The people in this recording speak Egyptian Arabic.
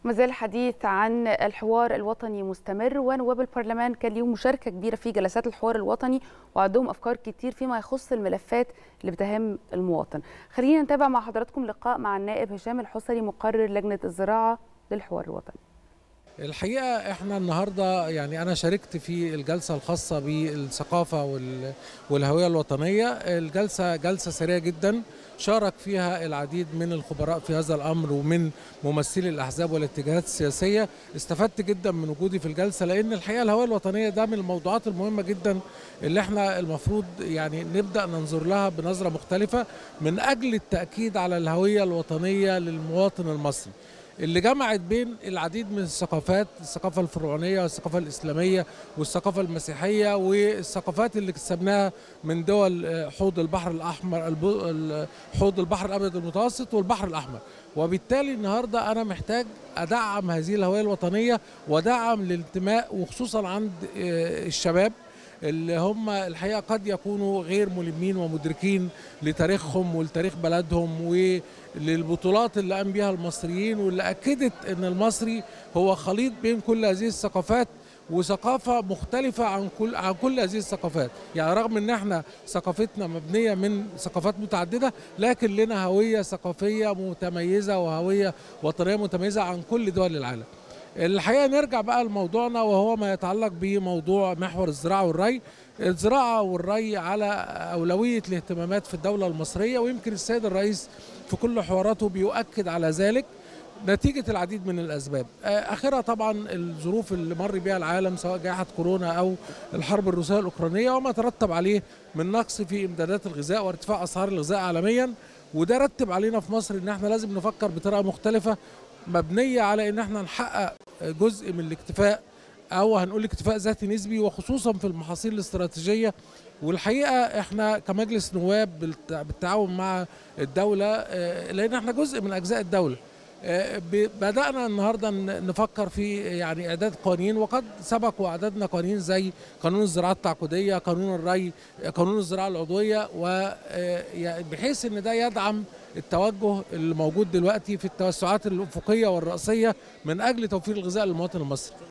ما زال الحديث عن الحوار الوطني مستمر ونواب البرلمان كان ليهم مشاركه كبيره في جلسات الحوار الوطني وعندهم افكار كتير فيما يخص الملفات اللي بتهم المواطن. خلينا نتابع مع حضراتكم لقاء مع النائب هشام الحصري مقرر لجنه الزراعه للحوار الوطني. الحقيقه احنا النهارده يعني انا شاركت في الجلسه الخاصه بالثقافه والهويه الوطنيه الجلسه جلسه سريعه جدا شارك فيها العديد من الخبراء في هذا الامر ومن ممثلي الاحزاب والاتجاهات السياسيه استفدت جدا من وجودي في الجلسه لان الحقيقه الهويه الوطنيه ده من الموضوعات المهمه جدا اللي احنا المفروض يعني نبدا ننظر لها بنظره مختلفه من اجل التاكيد على الهويه الوطنيه للمواطن المصري اللي جمعت بين العديد من الثقافات الثقافة الفرعونية والثقافة الإسلامية والثقافة المسيحية والثقافات اللي اكتسبناها من دول حوض البحر الأحمر حوض البحر الأبيض المتوسط والبحر الأحمر وبالتالي النهاردة أنا محتاج أدعم هذه الهوية الوطنية ودعم الانتماء وخصوصا عند الشباب اللي هم الحقيقه قد يكونوا غير ملمين ومدركين لتاريخهم ولتاريخ بلدهم وللبطولات اللي قام بها المصريين واللي اكدت ان المصري هو خليط بين كل هذه الثقافات وثقافه مختلفه عن كل عن كل هذه الثقافات، يعني رغم ان احنا ثقافتنا مبنيه من ثقافات متعدده لكن لنا هويه ثقافيه متميزه وهويه وطنيه متميزه عن كل دول العالم. الحقيقه نرجع بقى لموضوعنا وهو ما يتعلق بموضوع محور الزراعه والري الزراعه والري على اولويه الاهتمامات في الدوله المصريه ويمكن السيد الرئيس في كل حواراته بيؤكد على ذلك نتيجة العديد من الأسباب آخرها طبعا الظروف اللي مر بها العالم سواء جائحة كورونا أو الحرب الروسية الأوكرانية وما ترتب عليه من نقص في إمدادات الغذاء وارتفاع أسعار الغذاء عالميا وده رتب علينا في مصر إن احنا لازم نفكر بطريقة مختلفة مبنية على إن احنا نحقق جزء من الاكتفاء او هنقول اكتفاء ذاتي نسبي وخصوصا في المحاصيل الاستراتيجيه والحقيقه احنا كمجلس نواب بالتعاون مع الدوله لان احنا جزء من اجزاء الدوله بدانا النهارده نفكر في يعني اعداد قوانين وقد سبق واعدادنا قوانين زي قانون الزراعه التعاقديه قانون الري قانون الزراعه العضويه وبحيث ان ده يدعم التوجه اللي موجود دلوقتي في التوسعات الافقيه والراسيه من اجل توفير الغذاء للمواطن المصري